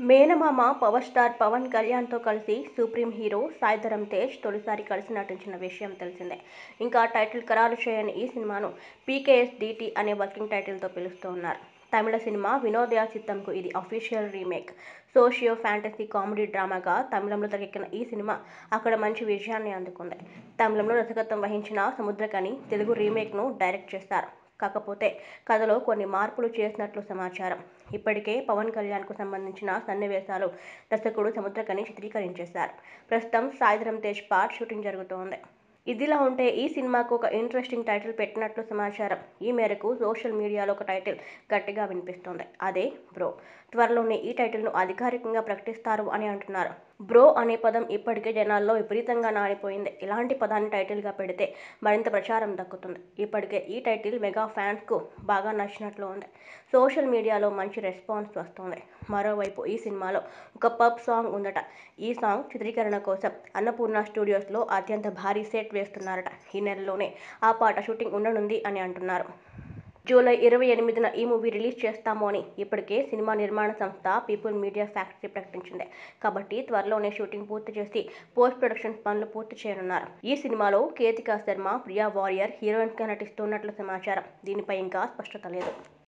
మేనమామ power star Pawan కళ్యాణ్తో కలిసి సుప్రీం హీరో సాయి ధరమ్ తేజ్ తొలిసారి కలిసి నటించిన విషయం తెలిసిందే ఇంకా టైటిల్ ఖరారు చేయని ఈ సినిమాను పీకేఎస్ డీటీ అనే వర్కింగ్ టైటిల్తో పిలుస్తూ ఉన్నారు తమిళ సినిమా వినోదయ చిత్తంకు ఇది official remake socio fantasy comedy డ్రామాగా తమిళంలో తెరకెక్కిన ఈ సినిమా అక్కడ మంచి విజయాన్ని అందుకుంది తమిళంలో దర్శకత్వం వహించిన సముద్రకని తెలుగు రీమేక్ను డైరెక్ట్ చేశారు కాకపోతే కథలో కొన్ని మార్పులు చేసినట్లు సమాచారం ఇప్పటికే పవన్ కళ్యాణ్కు సంబంధించిన సన్నివేశాలు దర్శకుడు సముద్రకని చిత్రీకరించేశారు ప్రస్తుతం సాయి ధరమ్ తేజ్ పార్ట్ షూటింగ్ జరుగుతోంది ఇదిలా ఉంటే ఈ సినిమాకు ఒక ఇంట్రెస్టింగ్ టైటిల్ పెట్టినట్లు సమాచారం ఈ మేరకు సోషల్ మీడియాలో ఒక టైటిల్ గట్టిగా వినిపిస్తోంది అదే బ్రో త్వరలోనే ఈ టైటిల్ను అధికారికంగా ప్రకటిస్తారు అని అంటున్నారు బ్రో అనే పదం ఇప్పటికే జనాల్లో విపరీతంగా నానిపోయింది ఇలాంటి పదాన్ని టైటిల్గా పెడితే మరింత ప్రచారం దక్కుతుంది ఇప్పటికే ఈ టైటిల్ మెగా ఫ్యాన్స్కు బాగా నచ్చినట్లు ఉంది సోషల్ మీడియాలో మంచి రెస్పాన్స్ వస్తుంది మరోవైపు ఈ సినిమాలో ఒక పబ్ సాంగ్ ఉందట ఈ సాంగ్ చిత్రీకరణ కోసం అన్నపూర్ణ స్టూడియోస్లో అత్యంత భారీ సెట్ వేస్తున్నారట ఈ నెలలోనే ఆ పాట షూటింగ్ ఉండనుంది అని అంటున్నారు జూలై ఇరవై ఎనిమిదిన ఈ మూవీ రిలీజ్ చేస్తాము అని ఇప్పటికే సినిమా నిర్మాణ సంస్థ పీపుల్ మీడియా ఫ్యాక్టరీ ప్రకటించింది కాబట్టి త్వరలోనే షూటింగ్ పూర్తి చేసి పోస్ట్ ప్రొడక్షన్ పనులు పూర్తి చేయనున్నారు ఈ సినిమాలో కేతికా శర్మ ప్రియా వారియర్ హీరోయిన్స్గా నటిస్తున్నట్లు సమాచారం దీనిపై ఇంకా స్పష్టత లేదు